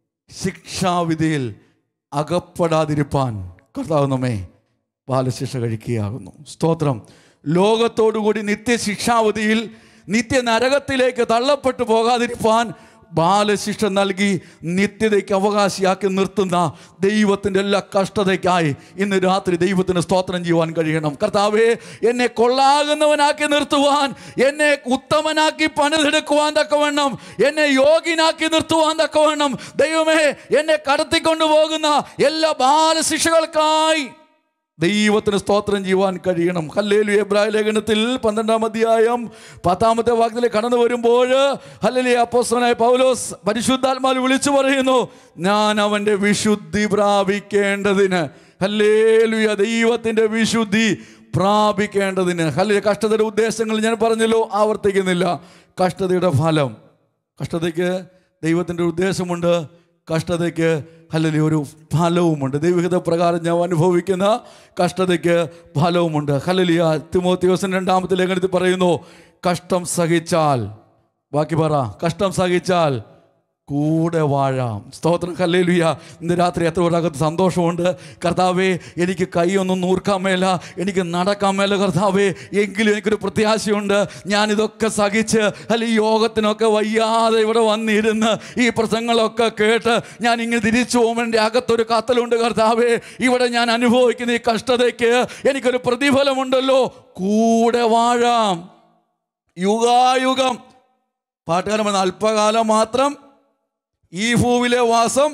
S1: ശിക്ഷാവിധിയിൽ അകപ്പെടാതിരിപ്പാൻ കർത്താവ് നമ്മെ ബാലശിക്ഷ കഴിക്കുകയാകുന്നു സ്തോത്രം ലോകത്തോടുകൂടി നിത്യശിക്ഷാവധിയിൽ നിത്യ നരകത്തിലേക്ക് തള്ളപ്പെട്ടു പോകാതിരിപ്പാൻ ബാലശിക്ഷ നൽകി നിത്യതയ്ക്ക് അവകാശിയാക്കി നിർത്തുന്ന ദൈവത്തിൻ്റെ എല്ലാ കഷ്ടതയ്ക്കായി ഇന്ന് രാത്രി ദൈവത്തിന് സ്തോത്രം ചെയ്യുവാൻ കഴിയണം കർത്താവേ എന്നെ കൊള്ളാകുന്നവനാക്കി നിർത്തുവാൻ എന്നെ ഉത്തമനാക്കി പണിതെടുക്കുവാൻ തക്കവണ്ണം എന്നെ യോഗ്യനാക്കി നിർത്തുവാൻ തക്കവണ്ണം ദൈവമേ എന്നെ കടത്തിക്കൊണ്ടു പോകുന്ന എല്ലാ ബാലശിക്ഷകൾക്കായി ദൈവത്തിന് സ്തോത്രം ചെയ്യുവാൻ കഴിയണം ഹല്ലേലു എബ്രായ ലേഖനത്തിൽ പന്ത്രണ്ടാം അധ്യായം പത്താമത്തെ വാക്യത്തിലേക്ക് കടന്നു വരുമ്പോൾ ഹല്ലേലി അപ്പോസ്തലനായ പൗലോസ് പരിശുദ്ധാത്മാവിൽ വിളിച്ചു പറയുന്നു ഞാൻ അവൻ്റെ വിശുദ്ധി പ്രാപിക്കേണ്ടതിന് ഹല്ലേലുയ ദൈവത്തിൻ്റെ വിശുദ്ധി പ്രാപിക്കേണ്ടതിന് ഹല്ലേ കഷ്ടതയുടെ ഉദ്ദേശങ്ങൾ ഞാൻ പറഞ്ഞല്ലോ ആവർത്തിക്കുന്നില്ല കഷ്ടതയുടെ ഫലം കഷ്ടതയ്ക്ക് ദൈവത്തിൻ്റെ ഉദ്ദേശമുണ്ട് കഷ്ടതയ്ക്ക് അല്ലെങ്കിൽ ഒരു ഫലവുമുണ്ട് ദൈവഹിത പ്രകാരം ഞാൻ അനുഭവിക്കുന്ന കഷ്ടതയ്ക്ക് ഫലവുമുണ്ട് ഹലലിയ തിമോത്തിയോസൻ രണ്ടാമത്തെ ലേഖനത്തിൽ പറയുന്നു കഷ്ടം സഹിച്ചാൽ ബാക്കി പറ കഷ്ടം സഹിച്ചാൽ കൂടെ വാഴാം സ്തോത്രം കല്ലേലുയ ഇന്ന് രാത്രി എത്ര പേരകത്ത് സന്തോഷമുണ്ട് കർത്താവേ എനിക്ക് കൈയൊന്നും നൂർക്കാൻ മേല എനിക്ക് നടക്കാൻ മേല കർത്താവേ എങ്കിലും എനിക്കൊരു പ്രത്യാശയുണ്ട് ഞാനിതൊക്കെ സഹിച്ച് അല്ലെ ഈ യോഗത്തിനൊക്കെ വയ്യാതെ ഇവിടെ വന്നിരുന്ന് ഈ പ്രസംഗങ്ങളൊക്കെ കേട്ട് ഞാൻ ഇങ്ങനെ തിരിച്ചു പോകുമ്പോൾ എൻ്റെ അകത്തൊരു കത്തലുണ്ട് കർത്താവേ ഇവിടെ ഞാൻ അനുഭവിക്കുന്ന ഈ കഷ്ടതയ്ക്ക് എനിക്കൊരു പ്രതിഫലമുണ്ടല്ലോ കൂടെ വാഴാം യുഗായുഗം പാട്ടുകാരൻ പറഞ്ഞ അല്പകാലം മാത്രം ഈ ഭൂവിലെ വാസം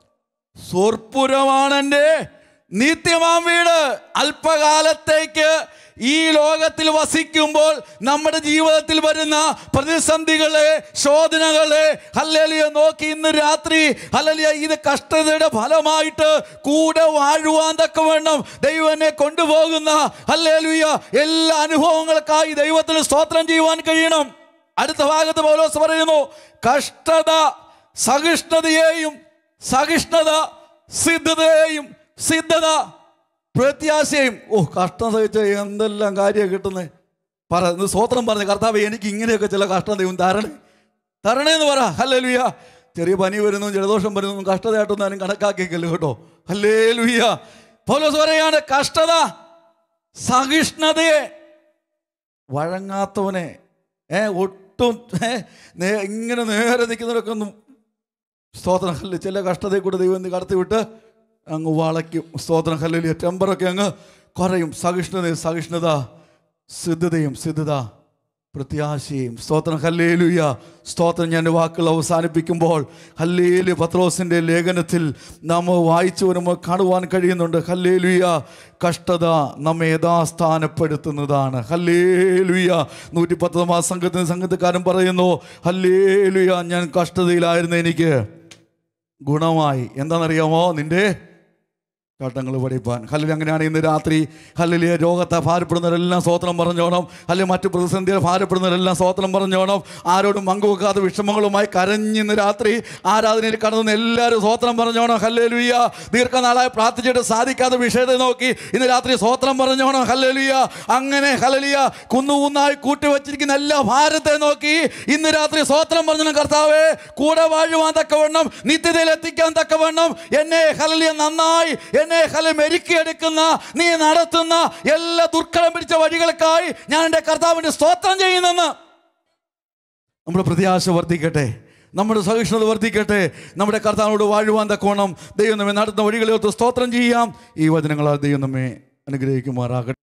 S1: സ്വർപ്പുരമാണെൻ്റെ നിത്യമാം വീട് അല്പകാലത്തേക്ക് ഈ ലോകത്തിൽ വസിക്കുമ്പോൾ നമ്മുടെ ജീവിതത്തിൽ വരുന്ന പ്രതിസന്ധികളെ ശോധനകളെ ഹല്ലലിയ നോക്കി ഇന്ന് രാത്രി ഹല്ലലിയ ഇത് കഷ്ടതയുടെ ഫലമായിട്ട് കൂടെ വാഴുവാൻ തക്കവണ്ണം ദൈവം എന്നെ കൊണ്ടുപോകുന്ന ഹല്ലേലൂയ എല്ലാ അനുഭവങ്ങൾക്കായി ദൈവത്തിന് സ്തോത്രം ചെയ്യുവാൻ കഴിയണം അടുത്ത ഭാഗത്ത് പൗലോസ് പറയുന്നു കഷ്ടത സഹിഷ്ണുതയെയും സഹിഷ്ണുത സിദ്ധതയെയും സിദ്ധത പ്രത്യാശയും ഓ കഷ്ടം സഹിച്ച എന്തെല്ലാം കാര്യമാണ് കിട്ടുന്നത് പറ ഇത് സ്വോത്രം പറഞ്ഞ കർത്താവ് എനിക്ക് ഇങ്ങനെയൊക്കെ ചില കഷ്ടം ദൈവം തരണേ തരണേ എന്ന് പറ ഹല്ലേ ലുയ്യ ചെറിയ പനി വരുന്നു ജലദോഷം വരുന്നു കഷ്ടതയായിട്ടൊന്നും ആരും കണക്കാക്കിക്കല്ലോ കേട്ടോ ഹല്ലേ ലുയ്യ പൗലോസ് പറയാണ് കഷ്ടത സഹിഷ്ണുതയെ വഴങ്ങാത്തവനെ ഏ ഒട്ടും ഏ, നേ- ഇങ്ങനെ നേരെ നിൽക്കുന്നവരൊക്കെ ഒന്നും സ്തോത്രം ഹല്ല് ചില കഷ്ടതയെ കൂടെ ദൈവം എന്ത് കടത്തി വിട്ട് അങ്ങ് വളയ്ക്കും സ്തോത്രം ഹല്ലിയ ടെമ്പറൊക്കെ അങ്ങ് കുറയും സഹിഷ്ണുതയും സഹിഷ്ണുത സിദ്ധതയും സിദ്ധത പ്രത്യാശയും സ്തോത്രം ഹല്ലേലുയ സ്തോത്രം ഞാൻ വാക്കുകൾ അവസാനിപ്പിക്കുമ്പോൾ ഹല്ലേലു പത്രോസിൻ്റെ ലേഖനത്തിൽ നാം വായിച്ചു വരുമ്പോൾ കാണുവാൻ കഴിയുന്നുണ്ട് ഹല്ലേലുയ കഷ്ടത നമ്മെ യഥാസ്ഥാനപ്പെടുത്തുന്നതാണ് ഹല്ലേലുയ നൂറ്റി പത്തൊമ്പതാം സംഘത്തിന് സംഘത്തുകാരൻ പറയുന്നു ഹല്ലേലുയ ഞാൻ കഷ്ടതയിലായിരുന്നു എനിക്ക് ഗുണമായി എന്താണെന്നറിയാമോ നിന്റെ ചട്ടങ്ങൾ പഠിപ്പാൻ ഹല്ലിൽ അങ്ങനെയാണ് ഇന്ന് രാത്രി ഹല്ലിലെ രോഗത്തെ ഭാരപ്പെടുന്നവരെല്ലാം സ്വോത്രം പറഞ്ഞോണം അല്ലെങ്കിൽ മറ്റു പ്രതിസന്ധികൾ ഭാരപ്പെടുന്നവരെല്ലാം സ്വോത്രം പറഞ്ഞോണം ആരോടും പങ്കുവെക്കാതെ വിഷമങ്ങളുമായി കരഞ്ഞിന്ന് രാത്രി ആരാധനയിൽ കടന്നു എല്ലാവരും സ്വോത്രം പറഞ്ഞോണം ഹല്ലേ ലുയ്യ ദീർഘനാളായി പ്രാർത്ഥിച്ചിട്ട് സാധിക്കാത്ത വിഷയത്തെ നോക്കി ഇന്ന് രാത്രി സ്വോത്രം പറഞ്ഞോണം ഹല്ലേ ലുയ്യ അങ്ങനെ ഹലലിയ കുന്നുകുന്നായി കൂട്ടിവച്ചിരിക്കുന്ന എല്ലാ ഭാരത്തെ നോക്കി ഇന്ന് രാത്രി സ്വോത്രം പറഞ്ഞു കർത്താവേ കൂടെ വാഴുവാൻ തക്കവണ്ണം നിത്യതയിൽ എത്തിക്കാൻ തക്കവണ്ണം എന്നെ ഹലലിയ നന്നായി എന്നെ ഹല മെരുക്കിയെടുക്കുന്ന നീ നടത്തുന്ന എല്ലാ ദുർഘടം പിടിച്ച വഴികൾക്കായി ഞാൻ എൻ്റെ കർത്താവിൻ്റെ സ്തോത്രം ചെയ്യുന്നെന്ന് നമ്മുടെ പ്രത്യാശ വർദ്ധിക്കട്ടെ നമ്മുടെ സഹിഷ്ണുത വർദ്ധിക്കട്ടെ നമ്മുടെ കർത്താവിനോട് വാഴുവാൻ തക്കോണം ദൈവം നമ്മെ നടത്തുന്ന വഴികളെ ഓർത്ത് സ്തോത്രം ചെയ്യാം ഈ വചനങ്ങളാൽ ദൈവം നമ്മെ അനുഗ്രഹിക്കുമാറാകട്ടെ